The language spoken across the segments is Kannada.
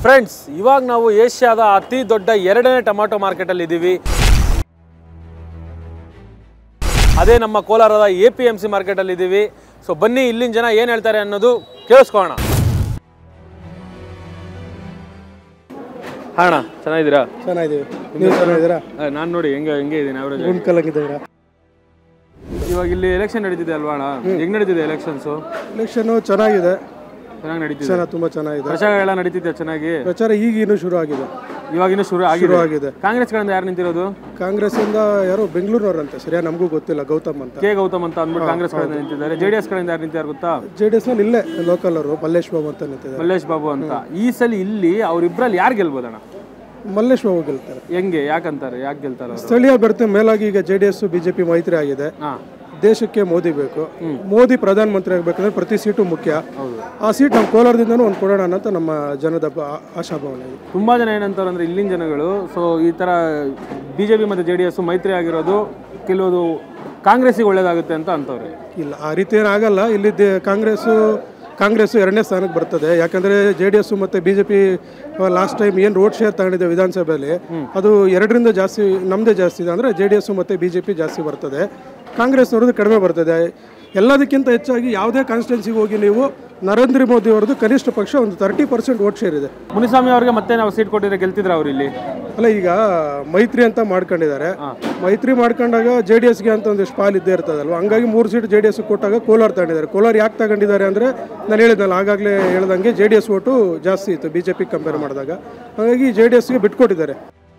ಫ್ರೆಂಡ್ಸ್ ಇವಾಗ ನಾವು ಏಷ್ಯಾದ ಅತಿ ದೊಡ್ಡ ಎರಡನೇ ಟೊಮಾಟೊ ಮಾರ್ಕೆಟಲ್ಲಿ ಇದ್ದೀವಿ ಅದೇ ನಮ್ಮ ಕೋಲಾರದ ಎ ಪಿ ಎಮ್ ಸಿ ಮಾರ್ಕೆಟಲ್ಲಿ ಇದ್ದೀವಿ ಸೊ ಬನ್ನಿ ಇಲ್ಲಿನ ಜನ ಏನು ಹೇಳ್ತಾರೆ ಅನ್ನೋದು ಕೇಳಿಸ್ಕೋಣ ಹಾ ಅಣ್ಣ ಚೆನ್ನಾಗಿದ್ದೀರಾ ಚೆನ್ನಾಗಿದ್ದೀವಿ ನೀವು ಚೆನ್ನಾಗಿದ್ದೀರಾ ನಾನು ನೋಡಿ ಹೆಂಗೆ ಹೆಂಗೆ ಇದ್ದೀನಿ ಅವರೇಜ್ ಗುಂಡ್ಕಲಂಗಿದ್ದೀರಾ ಇವಾಗ ಇಲ್ಲಿ ಎಲೆಕ್ಷನ್ ನಡೀತಿದೆ ಅಲ್ವಾ ಅಣ್ಣ ಹೆಂಗ್ ನಡೀತಿದೆ ಎಲೆಕ್ಷನ್ಸು ಎಲೆಕ್ಷನ್ನು ಚೆನ್ನಾಗಿದೆ ಚೆನ್ನಾಗಿ ನಡೀತಿದೆ ಚೆನ್ನಾಗಿ ತುಂಬ ಚೆನ್ನಾಗಿದೆ ಪ್ರಚಾರ ಎಲ್ಲ ನಡೀತಿದೆ ಚೆನ್ನಾಗಿ ಪ್ರಚಾರ ಈಗ ಇನ್ನೂ ಶುರು ಆಗಿದೆ ಇವಾಗಿನ್ನೂ ಶುರು ಶುರು ಆಗಿದೆ ಆಗಿದೆ ಕಾಂಗ್ರೆಸ್ ಕಡೆಯಿಂದ ಯಾರು ನಿಂತಿರೋದು ಕಾಂಗ್ರೆಸ್ಸಿಂದ ಯಾರೋ ಬೆಂಗಳೂರಿನವ್ರಂತೆ ಸರಿಯಾ ನಮಗೂ ಗೊತ್ತಿಲ್ಲ ಗೌತಮ್ ಅಂತ ಕೆ ಗೌತಮ್ ಅಂತ ಅಂದ್ಬಿಟ್ಟು ಕಾಂಗ್ರೆಸ್ ಕಡೆಯಿಂದ ನಿಂತಿದ್ದಾರೆ ಜೆ ಡಿ ಎಸ್ ಕಡೆಯಿಂದ ಯಾರು ನಿಂತಿದ್ದಾರೆ ಗೊತ್ತಾ ಜೆ ಡಿ ಎಸ್ನಲ್ಲಿ ಇಲ್ಲೇ ಲೋಕಲ್ ಅವರು ಮಲ್ಲೇಶ್ ಬಾಬು ಅಂತ ನಿಂತಿದ್ದಾರೆ ಮಲ್ಲೇಶ್ ಬಾಬು ಅಂತ ಈ ಸಲ ಇಲ್ಲಿ ಅವ್ರಿಬ್ರಲ್ಲಿ ಯಾರು ಗೆಲ್ಬೋದಣ್ಣ ಮಲ್ಲೇಶ್ ಬಾಬು ಗೆಲ್ತಾರೆ ಹೆಂಗೆ ಯಾಕಂತಾರೆ ಯಾಕೆ ಗೆಲ್ತಾರೆ ಅವರು ಸ್ಥಳೀಯ ಅಭ್ಯರ್ಥಿ ಮೇಲಾಗಿ ಈಗ ಜೆ ಡಿ ಎಸ್ ಬಿಜೆಪಿ ಮೈತ್ರಿ ಆಗಿದೆ ಹಾ ದೇಶಕ್ಕೆ ಮೋದಿ ಬೇಕು ಮೋದಿ ಪ್ರಧಾನಮಂತ್ರಿ ಆಗಬೇಕಂದ್ರೆ ಪ್ರತಿ ಸೀಟು ಮುಖ್ಯ ಹೌದು ಆ ಸೀಟ್ ನಮ್ಮ ಕೋಲಾರದಿಂದನೂ ಒಂದು ಕೊಡೋಣ ಅಂತ ನಮ್ಮ ಜನದ ಬ- ಆಶಾಭಾವನೆ ಇದೆ ತುಂಬಾ ಜನ ಏನಂತಾರೆ ಅಂದ್ರೆ ಇಲ್ಲಿನ ಜನಗಳು ಸೊ ಈ ತರ ಬಿಜೆಪಿ ಮತ್ತೆ ಜೆ ಡಿ ಎಸ್ ಮೈತ್ರಿ ಆಗಿರೋದು ಕೆಲವೊಂದು ಕಾಂಗ್ರೆಸ್ಸಿಗೆ ಒಳ್ಳೇದಾಗುತ್ತೆ ಅಂತ ಅಂತವ್ರೆ ಇಲ್ಲ ಆ ರೀತಿ ಏನಾಗಲ್ಲ ಇಲ್ಲಿ ದೇ- ಕಾಂಗ್ರೆಸ್ಸು ಕಾಂಗ್ರೆಸ್ ಎರಡನೇ ಸ್ಥಾನಕ್ಕೆ ಬರ್ತದೆ ಯಾಕಂದ್ರೆ ಜೆ ಡಿ ಎಸ್ ಮತ್ತೆ B J P last time ಏನು ರೋಡ್ ಶೇರ್ ತಗೊಂಡಿದೆ ವಿಧಾನಸಭೆಯಲ್ಲಿ ಅದು ಎರಡರಿಂದ ಜಾಸ್ತಿ ನಮ್ಮದೇ ಜಾಸ್ತಿ ಇದೆ ಅಂದರೆ ಜೆ ಡಿ ಎಸ್ ಮತ್ತು ಬಿ ಜೆ ಪಿ ಜಾಸ್ತಿ ಬರ್ತದೆ ಕಾಂಗ್ರೆಸ್ನವ್ರದ್ದು ಕಡಿಮೆ ಬರ್ತದೆ ಎಲ್ಲದಕ್ಕಿಂತ ಹೆಚ್ಚಾಗಿ ಯಾವುದೇ ಕಾನ್ಸ್ಟಿಟ್ಯೂನ್ಸಿಗೆ ಹೋಗಿ ನೀವು ನರೇಂದ್ರ ಮೋದಿ ಅವ್ರದ್ದು ಕನಿಷ್ಠ ಪಕ್ಷ ಒಂದು ತರ್ಟಿ ಪರ್ಸೆಂಟ್ ವೋಟ್ ಶೇರ್ ಇದೆ ಮುನಿಸ್ವಾಮಿ ಅವ್ರಿಗೆ ಮತ್ತೆ ನಾವು ಸೀಟ್ ಕೊಟ್ಟಿದ್ರೆ ಗೆಲ್ತಿದ್ರ ಅವ್ರು ಇಲ್ಲಿ ಅಲ್ಲ ಈಗ ಮೈತ್ರಿ ಅಂತ ಮಾಡ್ಕೊಂಡಿದ್ದಾರೆ ಮೈತ್ರಿ ಮಾಡ್ಕೊಂಡಾಗ ಜೆ ಡಿ ಎಸ್ಗೆ ಅಂತ ಒಂದಿಷ್ಟು ಪಾಲ್ ಇದ್ದೇ ಇರ್ತದಲ್ವ ಹಂಗಾಗಿ ಮೂರು ಸೀಟ್ ಜೆ ಡಿ ಎಸ್ ಕೊಟ್ಟಾಗ ಕೋಲಾರ ತಗೊಂಡಿದ್ದಾರೆ ಕೋಲಾರ ಯಾಕೆ ತಗೊಂಡಿದ್ದಾರೆ ಅಂದರೆ ನಾನು ಹೇಳಿದ್ನಲ್ಲ ಆಗಾಗಲೇ ಹೇಳ್ದಂಗೆ ಜೆ ಡಿ ಎಸ್ ಓಟು ಜಾಸ್ತಿ ಇತ್ತು ಬಿ ಜೆ ಪಿ ಕಂಪೇರ್ ಮಾಡಿದಾಗ ಹಾಗಾಗಿ ಜೆ ಡಿ ಎಸ್ಗೆ ಬಿಟ್ಕೊಟ್ಟಿದ್ದಾರೆ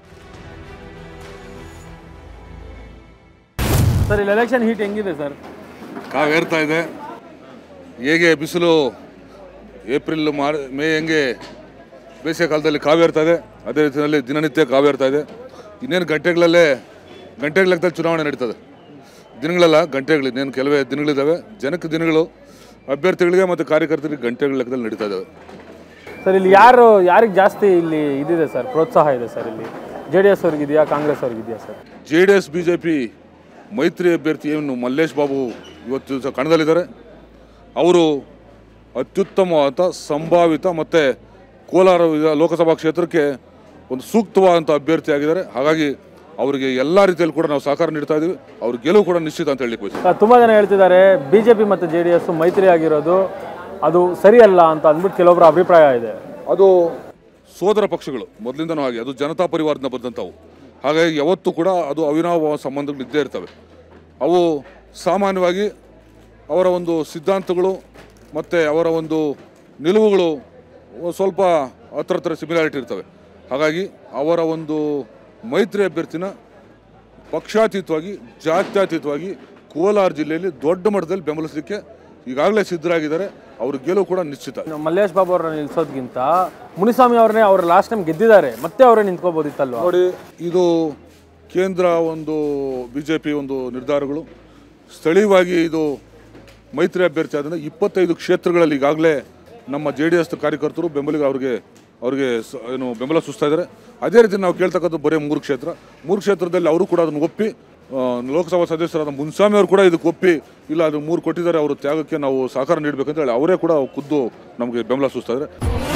ಸರ್ ಇಲ್ಲಿ ಎಲೆಕ್ಷನ್ ಹೀಟ್ ಹೆಂಗಿದೆ ಸರ್ ಕಾವೇರ್ತಾ ಇದೆ ಹೇಗೆ ಬಿಸಿಲು ಏಪ್ರಿಲ್ ಮಾರ್ ಮೇ ಹೆಂಗೆ ಬೇಸಿಗೆ ಕಾಲದಲ್ಲಿ ಕಾವೇರ್ತಾ ಇದೆ ಅದೇ ರೀತಿಯಲ್ಲಿ ದಿನನಿತ್ಯ ಕಾವೇರ್ತಾ ಇದೆ ಇನ್ನೇನು ಗಂಟೆಗಳಲ್ಲೇ ಗಂಟೆಗಳ ಲೆಕ್ಕದಲ್ಲಿ ಚುನಾವಣೆ ನಡೀತದೆ ದಿನಗಳಲ್ಲ ಗಂಟೆಗಳು ಇನ್ನೇನು ಕೆಲವೇ ದಿನಗಳಿದ್ದಾವೆ ಜನಕ್ಕೆ ದಿನಗಳು ಅಭ್ಯರ್ಥಿಗಳಿಗೆ ಮತ್ತು ಕಾರ್ಯಕರ್ತರಿಗೆ ಗಂಟೆಗಳ ಲೆಕ್ಕದಲ್ಲಿ ನಡೀತಾ ಇದ್ದಾವೆ ಸರ್ ಇಲ್ಲಿ ಯಾರು ಯಾರಿಗೆ ಜಾಸ್ತಿ ಇಲ್ಲಿ ಇದಿದೆ ಸರ್ ಪ್ರೋತ್ಸಾಹ ಇದೆ ಸರ್ ಇಲ್ಲಿ ಜೆ ಡಿ ಎಸ್ ಅವ್ರಿಗಿದೆಯಾ ಕಾಂಗ್ರೆಸ್ ಅವ್ರಿಗಿದೆಯಾ sir J D S B J P ಮೈತ್ರಿ ಅಭ್ಯರ್ಥಿ ಏನು ಮಲ್ಲೇಶ್ ಬಾಬು ಇವತ್ತು ದಿವಸ ಕಣದಲ್ಲಿದ್ದಾರೆ ಅವರು ಅತ್ಯುತ್ತಮವಾದ ಸಂಭಾವಿತ ಮತ್ತು ಕೋಲಾರ ವಿಧ- ಲೋಕಸಭಾ ಕ್ಷೇತ್ರಕ್ಕೆ ಒಂದು ಸೂಕ್ತವಾದಂಥ ಅಭ್ಯರ್ಥಿ ಆಗಿದ್ದಾರೆ ಹಾಗಾಗಿ ಅವರಿಗೆ ಎಲ್ಲ ರೀತಿಯಲ್ಲಿ ಕೂಡ ನಾವು ಸಹಕಾರ ನೀಡ್ತಾ ಇದ್ದೀವಿ ಅವ್ರ ಗೆಲುವು ಕೂಡ ನಿಶ್ಚಿತ ಅಂತ ಹೇಳಲಿಕ್ಕೆ ಬಯಸ್ತೀನಿ ಸರ್, ತುಂಬಾ ಜನ ಹೇಳ್ತಿದ್ದಾರೆ ಬಿಜೆಪಿ ಮತ್ತು ಜೆ ಡಿ ಎಸ್ ಮೈತ್ರಿ ಆಗಿರೋದು ಅದು ಸರಿಯಲ್ಲ ಅಂತ ಅಂದ್ಬಿಟ್ಟು ಕೆಲವೊಬ್ಬರ ಅಭಿಪ್ರಾಯ ಇದೆ ಅದು ಸೋದರ ಪಕ್ಷಗಳು ಮೊದಲಿಂದನೂ ಹಾಗೆ ಅದು ಜನತಾ ಪರಿವಾರದಿಂದ ಬಂದಂಥವು ಹಾಗಾಗಿ ಯಾವತ್ತೂ ಕೂಡ ಅದು ಅವಿನಾವ ಸಂಬಂಧಗಳು ಇದ್ದೇ ಇರ್ತವೆ ಅವು ಸಾಮಾನ್ಯವಾಗಿ ಅವರ ಒಂದು ಸಿದ್ಧಾಂತಗಳು ಮತ್ತು ಅವರ ಒಂದು ನಿಲುವುಗಳು ಸ್ವಲ್ಪ ಹತ್ರ ಹತ್ರ ಸಿಮಿಲಾರಿಟಿ ಇರ್ತವೆ ಹಾಗಾಗಿ ಅವರ ಒಂದು ಮೈತ್ರಿ ಅಭ್ಯರ್ಥಿನ ಪಕ್ಷಾತೀತವಾಗಿ ಜಾತ್ಯತೀತವಾಗಿ ಕೋಲಾರ ಜಿಲ್ಲೆಯಲ್ಲಿ ದೊಡ್ಡ ಮಟ್ಟದಲ್ಲಿ ಬೆಂಬಲಿಸಲಿಕ್ಕೆ ಈಗಾಗಲೇ ಸಿದ್ಧರಾಗಿದ್ದಾರೆ ಅವ್ರ ಗೆಲುವು ಕೂಡ ನಿಶ್ಚಿತ ಇನ್ನು ಮಲ್ಲೇಶ್ ಬಾಬು ಅವ್ರನ್ನ ನಿಲ್ಸೋದ್ಗಿಂತ ಮುನಿಸ್ವಾಮಿ ಅವ್ರನ್ನೇ ಅವ್ರು ಲಾಸ್ಟ್ ಟೈಮ್ ಗೆದ್ದಿದ್ದಾರೆ ಮತ್ತೆ ಅವರೇ ನಿಂತ್ಕೋಬೋದಿತ್ತಲ್ವಾ ನೋಡಿ ಇದು ಕೇಂದ್ರ ಒಂದು ಬಿ ಜೆ ಪಿ ಒಂದು ನಿರ್ಧಾರಗಳು ಸ್ಥಳೀಯವಾಗಿ ಇದು ಮೈತ್ರಿ ಅಭ್ಯರ್ಥಿ ಆದ್ದರಿಂದ ಇಪ್ಪತ್ತೈದು ಕ್ಷೇತ್ರಗಳಲ್ಲಿ ಈಗಾಗಲೇ ನಮ್ಮ ಜೆ ಡಿ ಎಸ್ ಕಾರ್ಯಕರ್ತರು ಬೆಂಬಲಿಗ ಅವ್ರಿಗೆ ಅವ್ರಿಗೆ ಸ- ಏನು ಬೆಂಬಲ ಸೂಚಿಸ್ತಾ ಇದ್ದಾರೆ ಅದೇ ರೀತಿ ನಾವು ಕೇಳ್ತಕ್ಕಂಥ ಬರೀ ಮೂರು ಕ್ಷೇತ್ರ ಮೂರು ಕ್ಷೇತ್ರದಲ್ಲಿ ಅವರು ಕೂಡ ಅದನ್ನು ಒಪ್ಪಿ ಆ, ಲೋಕಸಭಾ ಸದಸ್ಯರಾದ ಮುನ್ಸ್ವಾಮಿ ಅವರು ಕೂಡ ಇದಕ್ಕೆ ಒಪ್ಪಿ ಇಲ್ಲ ಅದು ಮೂರು ಕೊಟ್ಟಿದ್ದಾರೆ ಅವರು ತ್ಯಾಗಕ್ಕೆ ನಾವು ಸಹಕಾರ ನೀಡಬೇಕಂತ ಹೇಳಿ ಅವರೇ ಕೂಡ ಖುದ್ದು ನಮಗೆ ಬೆಂಬಲ ಸೂಚಿಸ್ತಾ ಇದ್ದಾರೆ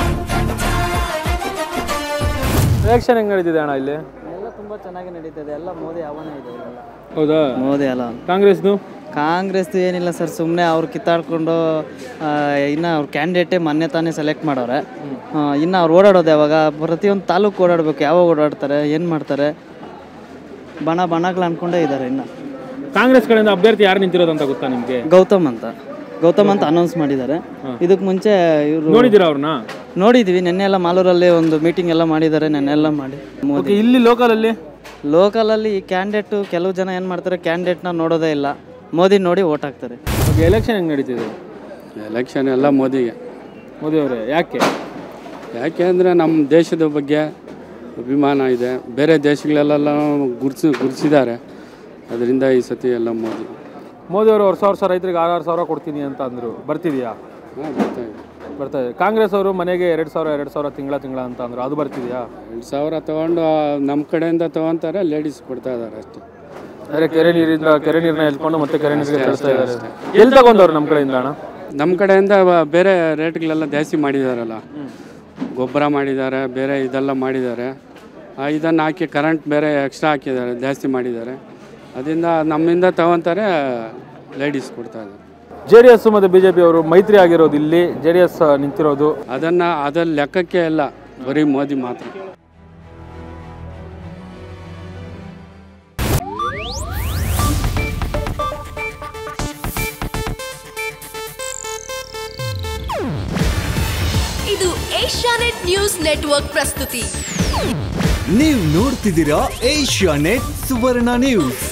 ಎಲೆಕ್ಷನ್ ಹೆಂಗ್ ನಡೀತಿದೆ ಅಣ್ಣ ಇಲ್ಲಿ ಎಲ್ಲ ತುಂಬ ಚೆನ್ನಾಗಿ ನಡೀತದೆ ಎಲ್ಲ ಮೋದಿ ಅವನೇ ಇದೆ ಇಲ್ಲೆಲ್ಲ. ಹೌದಾ ಮೋದಿ ಅಲ್ಲ ಕಾಂಗ್ರೆಸ್ದು ಕಾಂಗ್ರೆಸ್ ಏನಿಲ್ಲ ಸರ್ ಸುಮ್ಮನೆ ಅವ್ರು ಕಿತ್ತಾಡ್ಕೊಂಡು ಆ, ಇನ್ನು ಅವ್ರ ಕ್ಯಾಂಡಿಡೇಟೇ ಮೊನ್ನೆ ತಾನೇ ಸೆಲೆಕ್ಟ್ ಮಾಡವ್ರೆ ಆ, ಇನ್ನು ಅವ್ರು ಓಡಾಡೋದು ಯಾವಾಗ ಪ್ರತಿಯೊಂದು ತಾಲೂಕು ಓಡಾಡಬೇಕು ಯಾವಾಗ ಓಡಾಡ್ತಾರೆ ಏನು ಮಾಡ್ತಾರೆ ಬಣ ಬಣಗಳು ಅನ್ಕೊಂಡೇ ಇದ್ದಾರೆ ಇನ್ನು ಕಾಂಗ್ರೆಸ್ ಕಡೆಯಿಂದ ಅಭ್ಯರ್ಥಿ ಯಾರು ನಿಂತಿರೋದು ಅಂತ ಗೊತ್ತಾ ನಿಮಗೆ ಗೌತಮ್ ಅಂತ ಗೌತಮ್ ಅಂತ ಅನೌನ್ಸ್ ಮಾಡಿದ್ದಾರೆ ಇದಕ್ಕೆ ಮುಂಚೆ ಇವರು ನೋಡಿದ್ದೀರಾ ಅವ್ರನ್ನ ನೋಡಿದ್ವಿ ನೆನ್ನೆ ಎಲ್ಲ ಮಾಲೂರಲ್ಲಿ ಒಂದು ಮೀಟಿಂಗ್ ಎಲ್ಲ ಮಾಡಿದ್ದಾರೆ ನೆನ್ನೆ ಎಲ್ಲ ಮಾಡಿ ಮೋದಿ ಓಕೆ ಇಲ್ಲಿ ಲೋಕಲಲ್ಲಿ ಲೋಕಲಲ್ಲಿ ಈ ಕ್ಯಾಂಡಿಡೇಟು ಕೆಲವು ಜನ ಏನು ಮಾಡ್ತಾರೆ ಕ್ಯಾಂಡಿಡೇಟ್ನ ನೋಡೋದೇ ಇಲ್ಲ ಮೋದಿ ನೋಡಿ ಓಟ್ ಹಾಕ್ತಾರೆ ಓಕೆ ಎಲೆಕ್ಷನ್ ಹೆಂಗ್ ನಡೀತಿದೆ ಎಲೆಕ್ಷನ್ ಎಲ್ಲ ಮೋದಿಗೆ ಮೋದಿ ಅವರೇ ಯಾಕೆ ಯಾಕೆ ಅಂದರೆ ನಮ್ಮ ದೇಶದ ಬಗ್ಗೆ ಅಭಿಮಾನ ಇದೆ ಬೇರೆ ದೇಶಗಳೆಲ್ಲ ಗುರ್ಸಿ ಗುರ್ಸಿದ್ದಾರೆ ಅದರಿಂದ ಈ ಸತಿ ಎಲ್ಲ ಮೋದಿ ಮೋದಿ ಅವರು ವರ್ಷ ವರ್ಷ ರೈತರಿಗೆ ಆರು ಸಾವಿರ ಕೊಡ್ತೀನಿ ಅಂತ ಅಂದ್ರು ಬರ್ತಿದ್ಯಾ ಹಾಂ ಬರ್ತಾ ಇದೆ ಬರ್ತಾ ಇದೆ ಕಾಂಗ್ರೆಸ್ ಅವರು ಮನೆಗೆ ಎರಡು ಸಾವಿರ ಎರಡು ಸಾವಿರ ತಿಂಗಳ ತಿಂಗಳ ಅಂತ ಅಂದ್ರು ಅದು ಬರ್ತಿದ್ಯಾ ಎರಡು ಸಾವಿರ ತೊಗೊಂಡು ನಮ್ಮ ಕಡೆಯಿಂದ ತೊಗೊತಾರೆ ಲೇಡೀಸ್ ಕೊಡ್ತಾ ಇದ್ದಾರೆ ಅಷ್ಟೇ ಅಂದ್ರೆ ಕೆರೆ ನೀರಿಂದ ಕೆರೆ ನೀರನ್ನ ಎತ್ಕೊಂಡು ಮತ್ತೆ ಕೆರೆ ನೀರಿಗೆ ಕಳಿಸ್ತಾ ಇದ್ದಾರೆ ಎಲ್ಲಿ ತಗೊಂಡವ್ರು ನಮ್ಮ ಕಡೆಯಿಂದ ಅಣ್ಣ ನಮ್ಮ ಕಡೆಯಿಂದ ಬ- ಬೇರೆ ರೇಟ್ಗಳೆಲ್ಲ ಜಾಸ್ತಿ ಮಾಡಿದಾರಲ್ಲ ಗೊಬ್ಬರ ಮಾಡಿದ್ದಾರೆ ಬೇರೆ ಇದೆಲ್ಲ ಮಾಡಿದ್ದಾರೆ ಇದನ್ನು ಹಾಕಿ ಕರೆಂಟ್ ಬೇರೆ ಎಕ್ಸ್ಟ್ರಾ ಹಾಕಿದ್ದಾರೆ ಜಾಸ್ತಿ ಮಾಡಿದ್ದಾರೆ ಅದರಿಂದ ನಮ್ಮಿಂದ ತಗೊತಾರೆ ಲೇಡೀಸ್ ಕೊಡ್ತಾ ಇದ್ದಾರೆ ಜೆ ಡಿ ಎಸ್ ಮತ್ತು ಬಿ ಜೆ ಪಿ ಅವರು ಮೈತ್ರಿ ಆಗಿರೋದು ಇಲ್ಲಿ ಜೆ ಡಿ ಎಸ್ ನಿಂತಿರೋದು ಅದನ್ನು ಅದರ ಲೆಕ್ಕಕ್ಕೆ ಇಲ್ಲ ಬರೀ ಮೋದಿ ಮಾತ್ರ ಇದು ಏಷ್ಯಾನೆಟ್ ನ್ಯೂಸ್ ನೆಟ್ವರ್ಕ್ ಪ್ರಸ್ತುತಿ ನೀವು ನೋಡ್ತಿದ್ದೀರಾ ಏಷ್ಯಾ ನೆಟ್ ಸುವರ್ಣ ನ್ಯೂಸ್